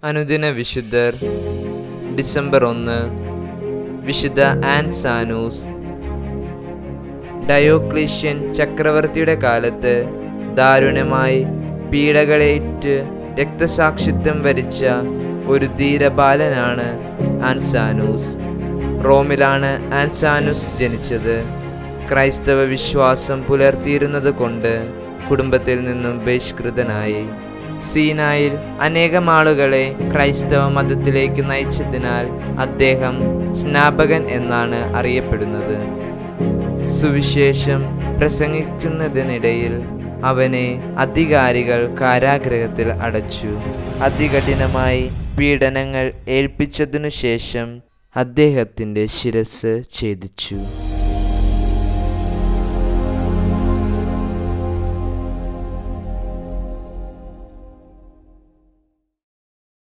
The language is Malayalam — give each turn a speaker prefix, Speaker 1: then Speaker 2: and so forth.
Speaker 1: അനുദിന വിശുദ്ധർ ഡിസംബർ ഒന്ന് വിശുദ്ധ ആൻസാനൂസ് ഡയോക്ലീഷ്യൻ ചക്രവർത്തിയുടെ കാലത്ത് ദാരുണമായി പീഡകളേറ്റ് രക്തസാക്ഷിത്വം വരിച്ച ഒരു ധീരബാലനാണ് ആൻസാനൂസ് റോമിലാണ് ആൻസാനൂസ് ജനിച്ചത് ക്രൈസ്തവ വിശ്വാസം പുലർത്തിയിരുന്നത് കൊണ്ട് കുടുംബത്തിൽ നിന്നും ബഹിഷ്കൃതനായി സീനായിൽ അനേകം ആളുകളെ ക്രൈസ്തവ മതത്തിലേക്ക് നയിച്ചതിനാൽ അദ്ദേഹം സ്നാപകൻ എന്നാണ് അറിയപ്പെടുന്നത് സുവിശേഷം പ്രസംഗിക്കുന്നതിനിടയിൽ അവനെ അധികാരികൾ കാരാഗ്രഹത്തിൽ അടച്ചു അതികഠിനമായി പീഡനങ്ങൾ ഏൽപ്പിച്ചതിനു ശേഷം അദ്ദേഹത്തിൻ്റെ ശിരസ് ഛേദിച്ചു